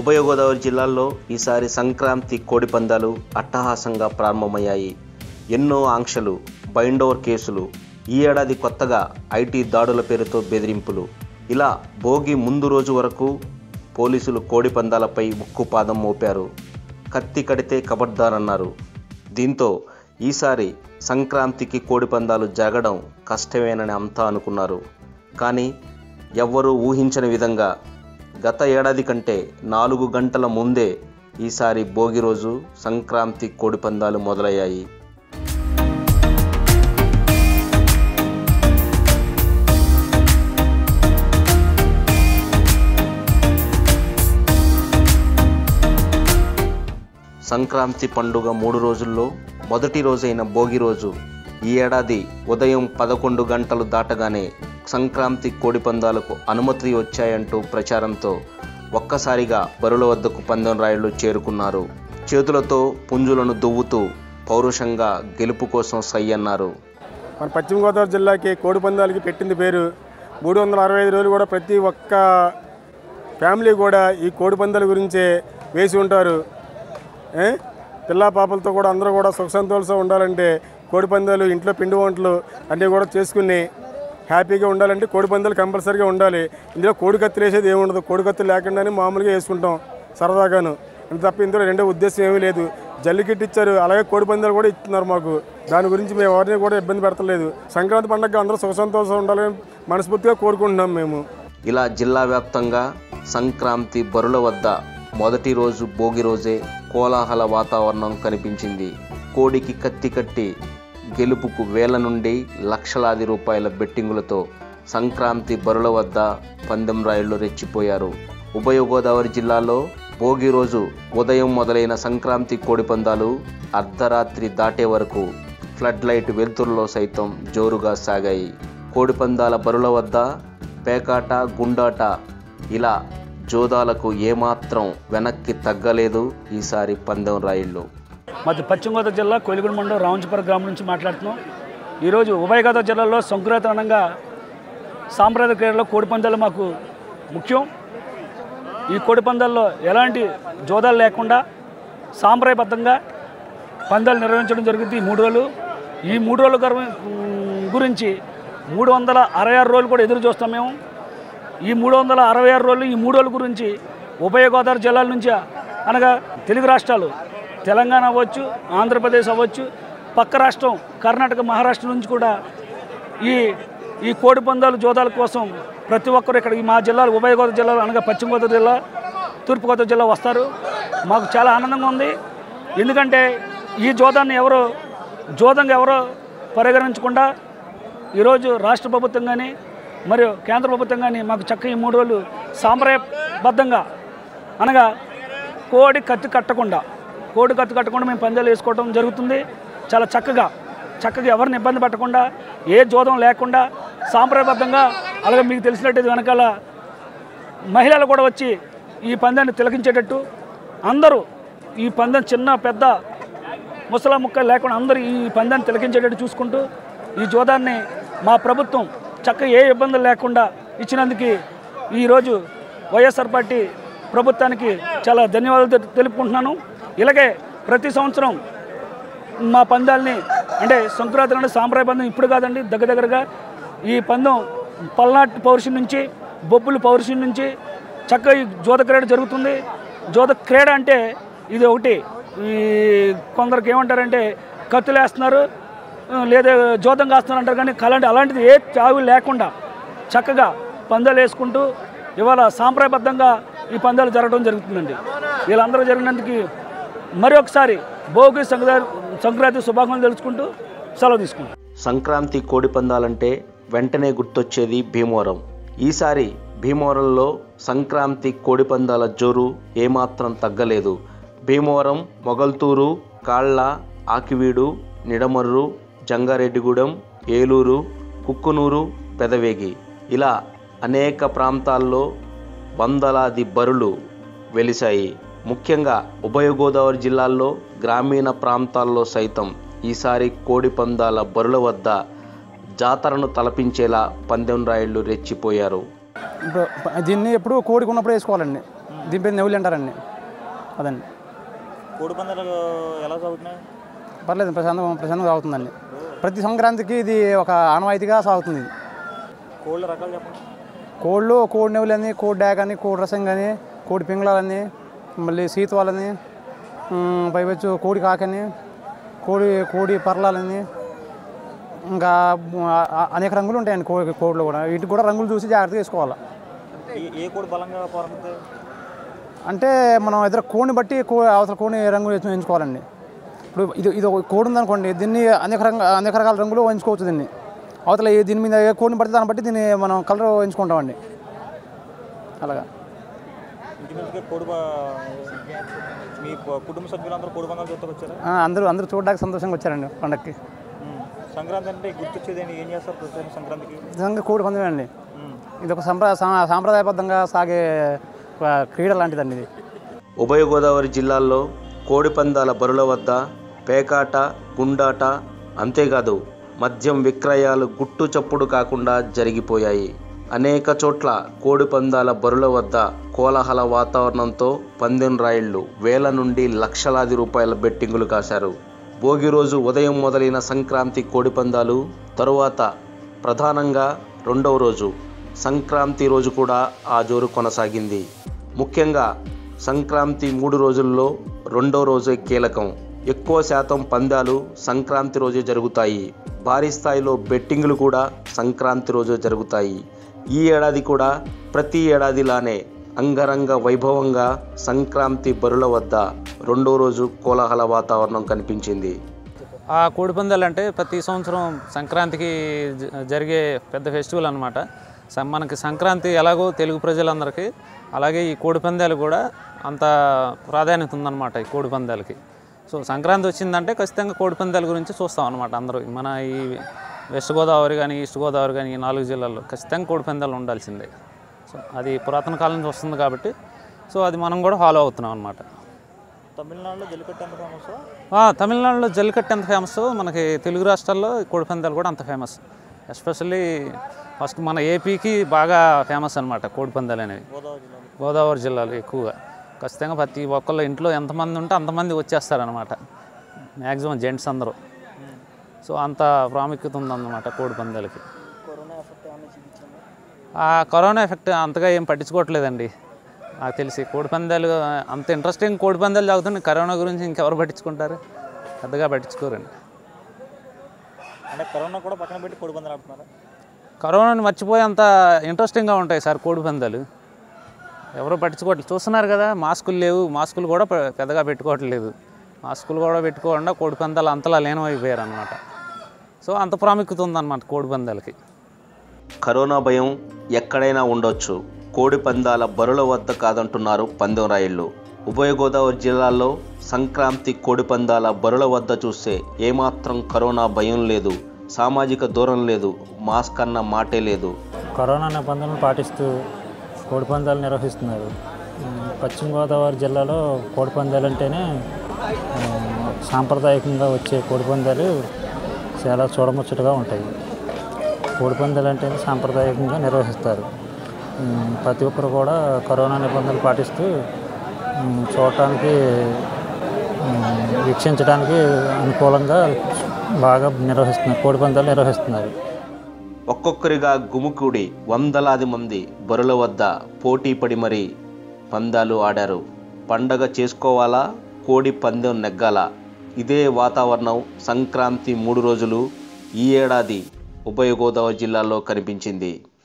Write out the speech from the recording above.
ఉభయ గోదావరి జిల్లాల్లో ఈసారి సంక్రాంతి కోడి పందాలు అట్టహాసంగా ప్రారంభమయ్యాయి ఎన్నో ఆంక్షలు బైండోవర్ కేసులు ఈ ఏడాది కొత్తగా ఐటీ దాడుల పేరుతో బెదిరింపులు ఇలా భోగి ముందు రోజు వరకు పోలీసులు కోడి పందాలపై ఉక్కుపాదం మోపారు కత్తి కడితే కబడ్దారన్నారు దీంతో ఈసారి సంక్రాంతికి కోడి పందాలు జరగడం కష్టమేనని అంతా అనుకున్నారు కానీ ఎవ్వరూ ఊహించని విధంగా గత ఏడాది కంటే నాలుగు గంటల ముందే ఈసారి భోగి రోజు సంక్రాంతి కోడి పందాలు మొదలయ్యాయి సంక్రాంతి పండుగ మూడు రోజుల్లో మొదటి రోజైన భోగి రోజు ఈ ఏడాది ఉదయం పదకొండు గంటలు దాటగానే సంక్రాంతి కోడి పందాలకు అనుమతి వచ్చాయంటూ ప్రచారంతో ఒక్కసారిగా బరుల వద్దకు పందెం రాయుళ్లు చేరుకున్నారు చేతులతో పుంజులను దువ్వుతూ పౌరుషంగా గెలుపు కోసం సై అన్నారు మన పశ్చిమ గోదావరి జిల్లాకి కోడి పందాలకి పెట్టింది పేరు మూడు వందల అరవై ఐదు రోజులు కూడా ప్రతి ఒక్క ఫ్యామిలీ కూడా ఈ కోడి పందాల గురించే వేసి ఉంటారు ఏ? పిల్లా పాపలతో కూడా అందరూ కూడా సుఖ సంతోషంతో ఉండాలంటే కోడి పందాలు ఇంట్లో పిండి వంటలు అన్నీ కూడా చేసుకుని హ్యాపీగా ఉండాలంటే కోడి పందాలు కంపల్సరీగా ఉండాలి ఇందులో కోడి కత్తులు వేసేది ఏమి ఉండదు కోడి కత్తులు లేకుండానే మామూలుగా వేసుకుంటాం సరదాగాను అంత తప్ప ఇందులో రెండో ఉద్దేశం ఏమీ లేదు జల్లికట్టు ఇచ్చారు అలాగే కోడి పందాలు కూడా ఇస్తున్నారు మాకు దాని గురించి మేము ఎవరిని కూడా ఇబ్బంది పెడతలేదు సంక్రాంతి పండుగ అందరూ సుఖ సంతోషం ఉండాలని మనస్ఫూర్తిగా కోరుకుంటున్నాం మేము ఇలా జిల్లా వ్యాప్తంగా సంక్రాంతి బరుల వద్ద మొదటి రోజు భోగి రోజే కోలాహల వాతావరణం కనిపించింది కోడికి కత్తి కట్టి గెలుపుకు వేల నుండి లక్షలాది రూపాయల బెట్టింగులతో సంక్రాంతి బరుల వద్ద పందెం రాయుళ్లు రెచ్చిపోయారు ఉభయ గోదావరి జిల్లాలో భోగి రోజు ఉదయం మొదలైన సంక్రాంతి కోడి పందాలు అర్ధరాత్రి దాటే వరకు ఫ్లడ్ లైట్ వెలుతురులో సైతం జోరుగా సాగాయి కోడి పందాల బరుల వద్ద పేకాట గుండాట ఇలా జోదాలకు ఏమాత్రం వెనక్కి తగ్గలేదు ఈసారి పందెం రాయిళ్ళు మాది పశ్చిమ గోదావరి జిల్లా కొలిగూడ మండలం రావంచపురం గ్రామం నుంచి మాట్లాడుతున్నాం ఈరోజు ఉభయ గోదావరి జిల్లాలో సంక్రాంతి అనగా సాంప్రదాయ క్రీడలో కోడి పందాలు మాకు ముఖ్యం ఈ కోడి పందాల్లో ఎలాంటి జోదాలు లేకుండా సాంప్రదాయబద్ధంగా పందాలు నిర్వహించడం జరుగుతుంది ఈ మూడు రోజులు ఈ మూడు రోజుల గర్వ- గురించి మూడు వందల అరవై ఆరు రోజులు కూడా ఎదురు చూస్తాం మేము ఈ మూడు వందల అరవై ఆరు రోజులు ఈ మూడు రోజుల గురించి ఉభయ గోదావరి జిల్లాల నుంచి అనగా తెలుగు రాష్ట్రాలు తెలంగాణ అవ్వచ్చు ఆంధ్రప్రదేశ్ అవ్వచ్చు పక్క రాష్ట్రం కర్ణాటక మహారాష్ట్ర నుంచి కూడా ఈ ఈ కోడి పందాలు జోదాల కోసం ప్రతి ఒక్కరు ఇక్కడ ఈ మా జిల్లాలు ఉభయ గోదావరి జిల్లాలు అనగా పశ్చిమ గోదావరి జిల్లా తూర్పుగోదావరి జిల్లా వస్తారు మాకు చాలా ఆనందంగా ఉంది ఎందుకంటే ఈ జోదాన్ని ఎవరు జోదంగా ఎవరో పరిగణించకుండా ఈరోజు రాష్ట్ర ప్రభుత్వం కానీ మరియు కేంద్ర ప్రభుత్వం కానీ మాకు చక్కగా ఈ మూడు రోజులు సాంప్రదాయబద్ధంగా అనగా కోడి కత్తి కట్టకుండా కోడి కత్తి కట్టకుండా మేము పందాలు వేసుకోవడం జరుగుతుంది చాలా చక్కగా చక్కగా ఎవరిని ఇబ్బంది పెట్టకుండా ఏ జోదం లేకుండా సాంప్రదాయబద్ధంగా అలాగే మీకు తెలిసినట్టు వెనకాల మహిళలు కూడా వచ్చి ఈ పందాన్ని తిలకించేటట్టు అందరూ ఈ పందెం చిన్న పెద్ద ముసలా ముక్క లేకుండా అందరూ ఈ పందాన్ని తిలకించేటట్టు చూసుకుంటూ ఈ జోదాన్ని మా ప్రభుత్వం చక్కగా ఏ ఇబ్బందులు లేకుండా ఇచ్చినందుకు ఈరోజు వైఎస్ఆర్ పార్టీ ప్రభుత్వానికి చాలా ధన్యవాదాలు తెలు- తెలుపుకుంటున్నాను ఇలాగే ప్రతి సంవత్సరం మా పందాలని అంటే సంక్రాంతి అంటే సాంప్రదాయ పందెం ఇప్పుడు కాదండి దగ్గర దగ్గరగా ఈ పందెం పల్నాటి పౌరుషం నుంచి బొబ్బులు పౌరుషం నుంచి చక్కగా ఈ జోత క్రీడ జరుగుతుంది జోత క్రీడ అంటే ఇది ఒకటి ఈ కొందరికి ఏమంటారంటే కత్తులు వేస్తున్నారు ఆ, లేదా జోతం కాస్తున్నారు అంటారు కానీ అలాంటి అలాంటిది ఏ చావు లేకుండా చక్కగా పందాలు వేసుకుంటూ ఇవాళ సాంప్రదాయబద్ధంగా ఈ పందాలు జరగడం జరుగుతుందండి వీళ్ళందరూ జరిగినందుకు మరి ఒకసారి భోగి సంక్రాంతి సంక్రాంతి శుభాకాంక్షలు తెలుసుకుంటూ సెలవు తీసుకుంటాం సంక్రాంతి కోడి పందాలంటే వెంటనే గుర్తొచ్చేది భీమవరం ఈసారి భీమవరంలో సంక్రాంతి కోడి పందాల జోరు ఏమాత్రం తగ్గలేదు భీమవరం మొగల్తూరు కాళ్ళ ఆకివీడు నిడమర్రు జంగారెడ్డిగూడెం ఏలూరు కుక్కునూరు పెదవేగి ఇలా అనేక ప్రాంతాల్లో వందలాది బరులు వెలిశాయి ముఖ్యంగా ఉభయ గోదావరి జిల్లాల్లో గ్రామీణ ప్రాంతాల్లో సైతం ఈసారి కోడి పందాల బరుల వద్ద జాతరను తలపించేలా పందెం రాయుళ్లు రెచ్చిపోయారు ఇప్పుడు ప- దీన్ని ఎప్పుడు కోడికి ఉన్నప్పుడు వేసుకోవాలండి దీని పేరు నెవులు అంటారండి అదండి కోడి పందాలు ఎలా సాగుతున్నాయి పర్లేదు ప్రశాంతం ప్రశాంతంగా సాగుతుందండి ప్రతి సంక్రాంతికి ఇది ఒక ఆనవాయితీగా సాగుతుంది ఇది కోళ్ళ రకాలు చెప్పండి కోళ్ళు కోడి నెవులని కోడి డాక్ అని కోడి రసం కానీ కోడి పింగళాలని మళ్ళీ సీతవాలని ఉమ్, పైవచ్చు కోడి కాకని కోడి కోడి పర్లాలని ఇంకా ఆ- ఆ- అనేక రంగులు ఉంటాయండి కోడి కోడిలో కూడా వీటికి కూడా రంగులు చూసి జాగ్రత్తగా వేసుకోవాలి ఏ- ఏ కోడి బలంగా పోరాడుతుంది అంటే మనం ఇద్దరు కోడిని బట్టి కో అవతల కోడిని రంగు ఎంచు- ఎంచుకోవాలండి ఇప్పుడు ఇది ఇది ఒక కోడి ఉందనుకోండి దీన్ని అనేక రంగ అనేక రకాల రంగులు ఎంచుకోవచ్చు దీన్ని అవతల ఏ- దీని మీద ఏ కోడిని బట్టి దాన్ని బట్టి దీన్ని మనం కలర్ ఎంచుకుంటామండి అలాగా ఇంటిమింటిగా కోడి బ- మీ ప- కుటుంబ సభ్యులందరూ కోడి పందాలు చూస్తూ వచ్చారా ఆ, అందరూ అందరూ చూడడానికి సంతోషంగా వచ్చారండి పండక్కి ఉమ్. సంక్రాంతి అంటే గుర్తొచ్చేది ఏంటి? ఏం చేస్తారు ప్రతి సంక్రాంతికి నిజంగా కోడి పందెమే అండి ఉమ్. ఇది ఒక సంప్ర సా- సాంప్రదాయబద్ధంగా సాగే ఒక క్రీడ లాంటిదండి ఇది ఉభయ గోదావరి జిల్లాల్లో కోడి పందాల బరుల వద్ద పేకాట గుండాట అంతేకాదు మద్యం విక్రయాలు గుట్టు చప్పుడు కాకుండా జరిగిపోయాయి అనేక చోట్ల కోడి పందాల బరుల వద్ద కోలాహల వాతావరణంతో పందెం రాయిళ్లు వేల నుండి లక్షలాది రూపాయల బెట్టింగులు కాశారు భోగి రోజు ఉదయం మొదలైన సంక్రాంతి కోడి పందాలు తరువాత ప్రధానంగా రెండవ రోజు సంక్రాంతి రోజు కూడా ఆ జోరు కొనసాగింది ముఖ్యంగా సంక్రాంతి మూడు రోజుల్లో రెండో రోజే కీలకం ఎక్కువ శాతం పందాలు సంక్రాంతి రోజే జరుగుతాయి భారీ స్థాయిలో బెట్టింగులు కూడా సంక్రాంతి రోజే జరుగుతాయి ఈ ఏడాది కూడా ప్రతి ఏడాదిలానే అంగరంగ వైభవంగా సంక్రాంతి బరుల వద్ద రెండో రోజు కోలాహల వాతావరణం కనిపించింది ఆ కోడిపందాలు అంటే ప్రతి సంవత్సరం సంక్రాంతికి జ- జరిగే పెద్ద ఫెస్టివల్ అనమాట మనకి సంక్రాంతి ఎలాగో తెలుగు ప్రజలందరికీ అలాగే ఈ కోడిపందాలు కూడా అంత ప్రాధాన్యత ఉందన్నమాట ఈ కోడిపందాలకి సో సంక్రాంతి వచ్చిందంటే ఖచ్చితంగా కోడిపందాల గురించి చూస్తాం అనమాట అందరూ మన ఈ వెస్ట్ గోదావరి కానీ ఈస్ట్ గోదావరి కానీ ఈ నాలుగు జిల్లాల్లో ఖచ్చితంగా కోడిపందాలు ఉండాల్సిందే సో అది పురాతన కాలం నుంచి వస్తుంది కాబట్టి సో అది మనం కూడా ఫాలో అవుతున్నాం అనమాట తమిళనాడులో జల్లికట్టు ఎంత ఫేమస్ ఆ, తమిళనాడులో జల్లికట్టు ఎంత ఫేమస్ మనకి తెలుగు రాష్ట్రాల్లో కోడిపందాలు కూడా అంత ఫేమస్ ఎస్పెషల్లీ ఫస్ట్ మన ఏపీకి బాగా ఫేమస్ అనమాట కోడిపందాలు అనేవి గోదావరి జిల్లాలో గోదావరి జిల్లాలో ఎక్కువగా ఖచ్చితంగా ప్రతి ఒక్కళ్ళ ఇంట్లో ఎంతమంది ఉంటే అంతమంది వచ్చేస్తారనమాట మ్యాక్సిమం జెంట్స్ అందరూ సో అంత ప్రాముఖ్యత ఉందన్నమాట కోడిపందాలకి కరోనా ఎఫెక్ట్ ఏమైనా చూపించింది ఆ కరోనా ఎఫెక్ట్ అంతగా ఏం పట్టించుకోవట్లేదండి నాకు తెలిసి కోడిపందాలు అంత ఇంట్రెస్టింగ్ కోడిపందాలు తాగుతుంది కరోనా గురించి ఇంకెవరు పట్టించుకుంటారు పెద్దగా పట్టించుకోరండి అంటే కరోనా కూడా పక్కన పెట్టి కోడి పందాలు ఆడుతున్నారా కరోనాని మర్చిపోయి అంత ఇంట్రెస్టింగ్గా ఉంటాయి సార్ కోడిపందాలు ఎవరు పట్టించుకోవట్లేదు చూస్తున్నారు కదా మాస్కులు లేవు మాస్కులు కూడా పె- పెద్దగా పెట్టుకోవట్లేదు మాస్కులు కూడా పెట్టుకోకుండా కోడిపందాలు అంతలా లీనమైపోయారు అనమాట సో అంత ప్రాముఖ్యత ఉందన్నమాట కోడిపందాలకి కరోనా భయం ఎక్కడైనా ఉండొచ్చు కోడి పందాల బరుల వద్ద కాదంటున్నారు పందెం రాయిళ్ళు ఉభయ గోదావరి జిల్లాల్లో సంక్రాంతి కోడి పందాల బరుల వద్ద చూస్తే ఏమాత్రం కరోనా భయం లేదు సామాజిక దూరం లేదు మాస్క్ అన్న మాటే లేదు కరోనా నిబంధనలు పాటిస్తూ కోడిపందాలు నిర్వహిస్తున్నారు ఉమ్, పశ్చిమ గోదావరి జిల్లాలో కోడిపందాలు అంటేనే ఉమ్, సాంప్రదాయకంగా వచ్చే కోడిపందాలు చాలా చూడముచ్చటగా ఉంటాయి కోడిపందాలు అంటేనే సాంప్రదాయకంగా నిర్వహిస్తారు ఉమ్, ప్రతి ఒక్కరు కూడా కరోనా నిబంధనలు పాటిస్తూ ఉమ్, చూడటానికి ఉమ్, వీక్షించడానికి అనుకూలంగా బాగా నిర్వహిస్తున్నారు కోడిపందాలు నిర్వహిస్తున్నారు ఒక్కొక్కరిగా గుమికూడి వందలాది మంది బరుల వద్ద పోటీ పడి మరీ పందాలు ఆడారు పండగ చేసుకోవాలా కోడి పందెం నెగ్గాలా ఇదే వాతావరణం సంక్రాంతి మూడు రోజులు ఈ ఏడాది ఉభయ గోదావరి జిల్లాలో కనిపించింది